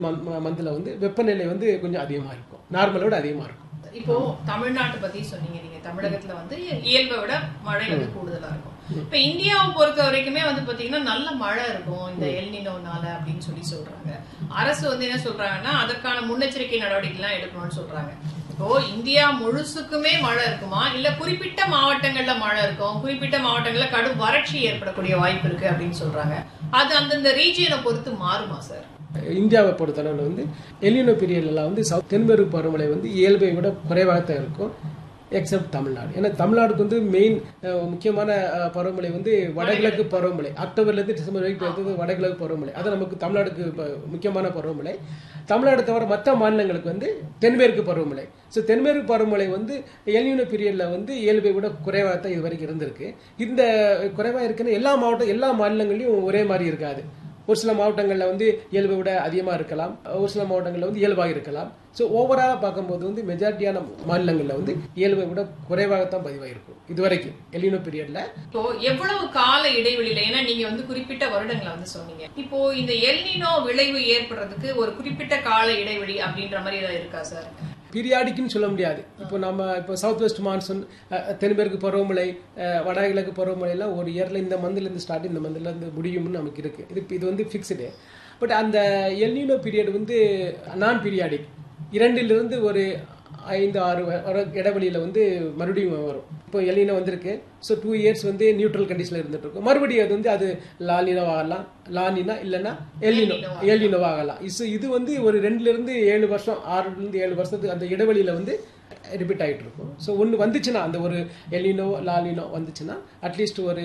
மந்தில் வந்து வெப்பநிலை வந்து கொஞ்சம் அதிகமாக இருக்கும் நார்மலோட அதிகமாக இருக்கும் இப்போ தமிழ்நாட்டை பத்தி சொன்னீங்க நீங்க தமிழகத்துல வந்து இயல்பை விட மழை வந்து கூடுதலா இருக்கும் இப்ப இந்தியாவை பொறுத்த வரைக்குமே வந்து பாத்தீங்கன்னா நல்ல மழை இருக்கும் இந்த எல்னினோனால அப்படின்னு சொல்லி சொல்றாங்க அரசு வந்து என்ன சொல்றாங்கன்னா அதற்கான முன்னெச்சரிக்கை நடவடிக்கை எல்லாம் எடுக்கணும்னு சொல்றாங்க இப்போ இந்தியா முழுசுக்குமே மழை இருக்குமா இல்ல குறிப்பிட்ட மாவட்டங்கள்ல மழை இருக்கும் குறிப்பிட்ட மாவட்டங்கள்ல கடும் வறட்சி ஏற்படக்கூடிய வாய்ப்பு இருக்கு அப்படின்னு சொல்றாங்க அது அந்தந்த ரீஜியனை பொறுத்து மாறுமா சார் இந்தியாவை பொறுத்தளவில் வந்து எலினோ பீரியட்லாம் வந்து சவுத் தென்மேற்கு பருவமழை வந்து இயல்பை விட குறைவாக தான் இருக்கும் எக்ஸப்ட் தமிழ்நாடு ஏன்னா தமிழ்நாடுக்கு வந்து மெயின் முக்கியமான அஹ், பருவமழை வந்து வடகிழக்கு பருவமழை அக்டோபர்லேருந்து டிசம்பர் வரைக்கும் இருக்கிறது வடகிழக்கு பருவமழை அது நமக்கு தமிழ்நாடுக்கு இப்ப முக்கியமான பருவமழை தமிழ்நாடு தவிர மற்ற மாநிலங்களுக்கு வந்து தென்மேற்கு பருவமழை ஸோ தென்மேற்கு பருவமழை வந்து எல்யூனோ பீரியடில் வந்து இயல்பை விட குறைவாக தான் இது வரைக்கும் இருந்திருக்கு இந்த குறைவாக இருக்குன்னு எல்லா மாவட்டம் எல்லா மாநிலங்களையும் ஒரே மாதிரி இருக்காது ஒரு சில மாவட்டங்களில் வந்து இயல்பை விட அதிகமாக இருக்கலாம் ஒரு சில மாவட்டங்களில் வந்து இயல்பாக இருக்கலாம் ஸோ ஓவராலாக பார்க்கும்போது வந்து மெஜாரிட்டியான மாநிலங்களில் வந்து இயல்பை விட குறைவாகத்தான் பதிவாயிருக்கும் இது வரைக்கும் எலினோ பீரியடில் இப்போ எவ்வளவு கால இடைவெளியில ஏன்னா நீங்க வந்து குறிப்பிட்ட வருடங்களை வந்து சொன்னீங்க இப்போ இந்த எல்னினோ விளைவு ஏற்படுறதுக்கு ஒரு குறிப்பிட்ட கால இடைவெளி அப்படின்ற மாதிரி ஏதாவது இருக்கா சார் பீரியாடிக்குன்னு சொல்ல முடியாது இப்போ நம்ம இப்போ சவுத் வெஸ்ட் மான்சூன் அஹ், தென்மேற்கு பருவமழை அஹ், வடகிழக்கு பருவமழை எல்லாம் ஒரு இயரில் இந்த மந்த்லேருந்து ஸ்டார்ட் இந்த மந்த்ல இருந்து முடியும்னு நமக்கு இருக்கு இது இது வந்து ஃபிக்ஸ்டு பட் அந்த எல்னினோ பீரியட் வந்து நான் பீரியாடிக் இரண்டிலிருந்து ஒரு ஐந்து ஆறு வ- வர இடைவெளியில் வந்து மறுபடியும் வரும் இப்போ எல்னினோ வந்திருக்கு ஸோ டூ இயர்ஸ் வந்து நியூட்ரல் கண்டிஷனில் இருந்துட்டு இருக்கும் மறுபடியும் அது வந்து அது லாலினோ ஆகலாம் லானினா இல்லைன்னா எல்லினோ எல்லினோ ஆகலாம் இது இது வந்து ஒரு ரெண்டுல இருந்து ஏழு வருஷம் ஆறுல இருந்து ஏழு வருஷத்துக்கு அந்த இடைவெளியில வந்து ரிப்பீட் ஆகிட்டு இருக்கும் ஸோ ஒன்று வந்துச்சுன்னா அந்த ஒரு எல்லினோ லாலினோ வந்துச்சுன்னா அட்லீஸ்ட் ஒரு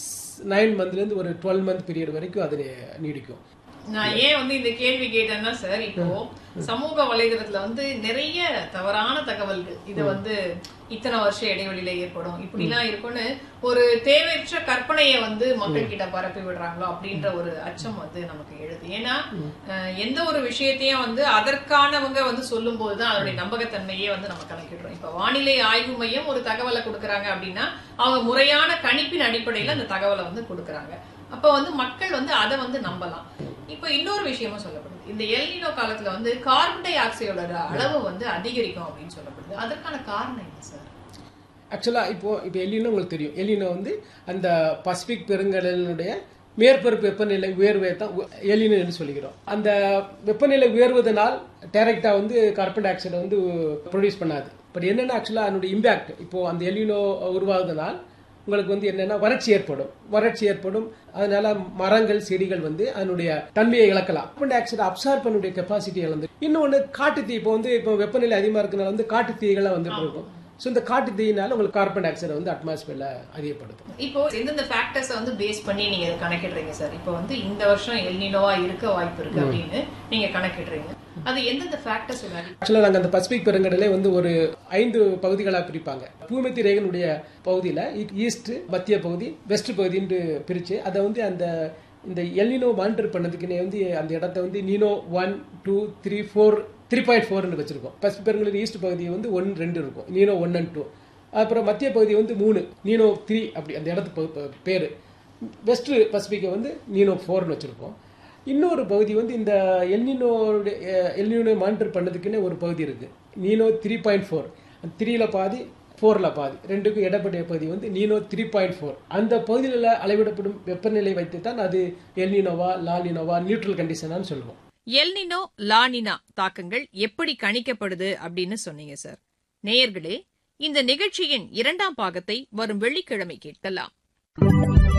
நைன் மந்த்லேருந்து ஒரு டுவெல் மந்த் பீரியட் வரைக்கும் அது நீடிக்கும் நான் ஏன் வந்து இந்த கேள்வி கேட்டேன்னா சார் இப்போ சமூக வலைதளத்துல வந்து நிறைய தவறான தகவல்கள் இது வந்து இத்தனை வருஷ இடைவெளியில ஏற்படும் இப்படிலாம் இருக்கும்னு ஒரு தேவையற்ற கற்பனையை வந்து மக்கள் கிட்ட பரப்பி விடுறாங்களோ அப்படின்ற ஒரு அச்சம் வந்து நமக்கு எழுது ஏன்னா அஹ், எந்த ஒரு விஷயத்தையும் வந்து அதற்கானவங்க வந்து சொல்லும் போதுதான் அதனுடைய நம்பகத்தன்மையே வந்து நம்ம கணக்கிடுறோம் இப்ப வானிலை ஆய்வு மையம் ஒரு தகவலை கொடுக்கறாங்க அப்படின்னா அவங்க முறையான கணிப்பின் அடிப்படையில அந்த தகவலை வந்து கொடுக்கறாங்க அப்ப வந்து மக்கள் வந்து அதை வந்து நம்பலாம் இப்ப இன்னொரு விஷயமும் சொல்லப்படுது இந்த எல்னினோ காலத்துல வந்து கார்பன் டை ஆக்சைடோட அளவு வந்து அதிகரிக்கும் அப்படின்னு சொல்லப்படுது அதற்கான காரணம் என்ன சார் ஆக்சுவலாக இப்போ இப்போ எலினோ உங்களுக்கு தெரியும் எலினோ வந்து அந்த பசிபிக் பெருங்கடலினுடைய மேற்பரப்பு வெப்பநிலை உயர்வை தான் எலினோ என்று சொல்லிக்கிறோம் அந்த வெப்பநிலை உயர்வதனால் டைரக்டாக வந்து கார்பன் டை ஆக்சைடை வந்து ப்ரொடியூஸ் பண்ணாது பட் என்னென்ன ஆக்சுவலாக அதனுடைய இம்பேக்ட் இப்போ அந்த எலினோ உருவாகுதனால் உங்களுக்கு வந்து என்னன்னா வறட்சி ஏற்படும் வறட்சி ஏற்படும் அதனால மரங்கள் செடிகள் வந்து அதனுடைய தன்மையை இழக்கலாம் கார்பன் டை ஆக்சைடு அப்சார்ப் பண்ணக்கூடிய கெப்பாசிட்டி இழந்து இன்னொன்று காட்டுத்தீ இப்போ வந்து இப்போ வெப்பநிலை அதிகமாக இருக்கனால வந்து காட்டுத்தீகளாக வந்துட்டு இருக்கும் ஸோ இந்த காட்டு தீயினால உங்களுக்கு கார்பன் டை ஆக்சைடை வந்து அட்மாஸ்பியர்ல அதிகப்படுத்தும் இப்போ எந்தெந்த ஃபேக்டர்ஸ் வந்து பேஸ் பண்ணி நீங்க இதை கணக்கிடுறீங்க சார் இப்போ வந்து இந்த வருஷம் எல்னினோவா இருக்க வாய்ப்பு இருக்கு அப்படின்னு நீங்க கணக்கிடுறீங்க அது எந்தெந்த ஃபேக்டர்ஸ் ஆக்சுவலாக நாங்கள் அந்த பசிபிக் பெருங்கடலை வந்து ஒரு ஐந்து பகுதிகளாக பிரிப்பாங்க பூமத்தி ரேகனுடைய பகுதியில் ஈஸ்ட் மத்திய பகுதி வெஸ்ட் பகுதின்னு பிரித்து அதை வந்து அந்த இந்த எல்னினோ மானிட்டர் பண்ணதுக்குன்னே வந்து அந்த இடத்த வந்து நீனோ one two three four three point ஃபோர்னு வச்சிருக்கோம் பசிபிக் பெருங்கடல் ஈஸ்ட் பகுதி வந்து ஒன் ரெண்டு இருக்கும் நீனோ ஒன் அண்ட் டூ அப்புறம் மத்திய பகுதி வந்து மூணு நீனோ த்ரீ அப்படி அந்த இடத்து ப- ப- பேரு வெஸ்ட் பசிபிக்கை வந்து நீனோ ஃபோர்னு வச்சிருக்கோம் இன்னொரு பகுதி வந்து இந்த எல்னினோட எல்னினோ மானிட்டர் பண்ணதுக்குன்னே ஒரு பகுதி இருக்கு நீனோ த்ரீ பாயிண்ட் ஃபோர் த்ரீல பாதி ஃபோரில் பாதி ரெண்டுக்கும் இடப்பட்ட பகுதி வந்து நீனோ த்ரீ பாயிண்ட் ஃபோர் அந்த பகுதியில் அளவிடப்படும் வெப்பநிலை வைத்து தான் அது எல்னினோவா லாலினோவா நியூட்ரல் கண்டிஷனான்னு சொல்லுவோம் எல்னினோ லானினா தாக்கங்கள் எப்படி கணிக்கப்படுது அப்படின்னு சொன்னீங்க சார் நேயர்களே இந்த நிகழ்ச்சியின் இரண்டாம் பாகத்தை வரும் வெள்ளிக்கிழமை கேட்கலாம்